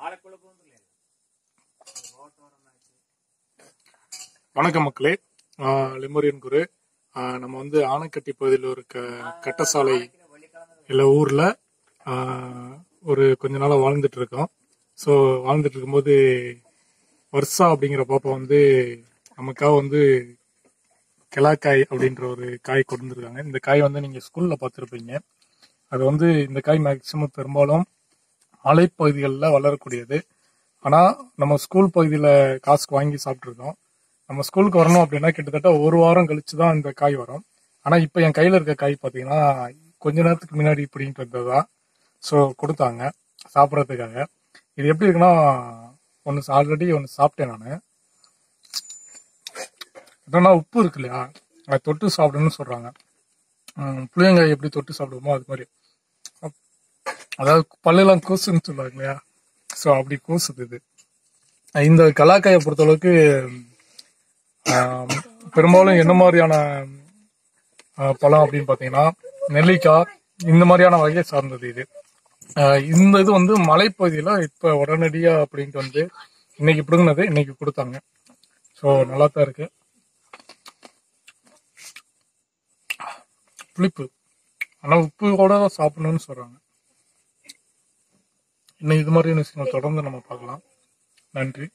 வணக்கம் மக்களே ஆஹ் லிமோரியன் குரு ஆஹ் நம்ம வந்து ஆனைக்கட்டி பகுதியில் ஒரு க கட்டசாலை இல்ல ஊர்ல ஆஹ் ஒரு கொஞ்ச நாளா வாழ்ந்துட்டு இருக்கோம் ஸோ வாழ்ந்துட்டு இருக்கும்போது வர்ஷா அப்படிங்கிற பாப்பா வந்து நமக்காக வந்து கிளாக்காய் அப்படின்ற ஒரு காய் கொண்டு வந்திருக்காங்க இந்த காய் வந்து நீங்க ஸ்கூல்ல பார்த்துருப்பீங்க அது வந்து இந்த காய் மேக்சிமம் பெரும்பாலும் மலைப்பகுதிகளில் வளரக்கூடியது ஆனா நம்ம ஸ்கூல் பகுதியில் காசுக்கு வாங்கி சாப்பிட்ருக்கோம் நம்ம ஸ்கூலுக்கு வரணும் அப்படின்னா கிட்டத்தட்ட ஒரு வாரம் கழிச்சு தான் இந்த காய் வரும் ஆனா இப்போ என் கையில இருக்க காய் பார்த்தீங்கன்னா கொஞ்ச நேரத்துக்கு முன்னாடி இப்படின்ட்டு வந்ததா ஸோ கொடுத்தாங்க சாப்பிட்றதுக்காக இது எப்படி இருக்குன்னா ஒன்று ஆல்ரெடி ஒன்று சாப்பிட்டேன் நான் என்னன்னா உப்பு இருக்கு இல்லையா அதை தொட்டு சாப்பிடணும்னு சொல்றாங்க உம், புளியங்காய் எப்படி தொட்டு சாப்பிடுவோமோ அது மாதிரி அப்- அதாவது பல்லெல்லாம் கூசுன்னு சொல்லுவாங்க இல்லையா ஸோ அப்படி கூசுது இது இந்த கலாக்காயை பொறுத்தளவுக்கு ஆம், பெரும்பாலும் என்ன மாதிரியான ஆ, பழம் அப்படின்னு பார்த்தீங்கன்னா நெல்லிக்காய் இந்த மாதிரியான வகையை சார்ந்தது இது ஆ, இந்த இது வந்து மலைப்பகுதியில் இப்போ உடனடியாக அப்படின்ட்டு வந்து இன்னைக்கு பிடுங்கினது இன்னைக்கு கொடுத்தாங்க ஸோ நல்லா தான் இருக்கு புளிப்பு ஆனால் உப்பு கூட தான் சாப்பிடணும்னு சொல்றாங்க இன்னும் இது மாதிரியான விஷயங்கள் தொடர்ந்து நம்ம பார்க்கலாம் நன்றி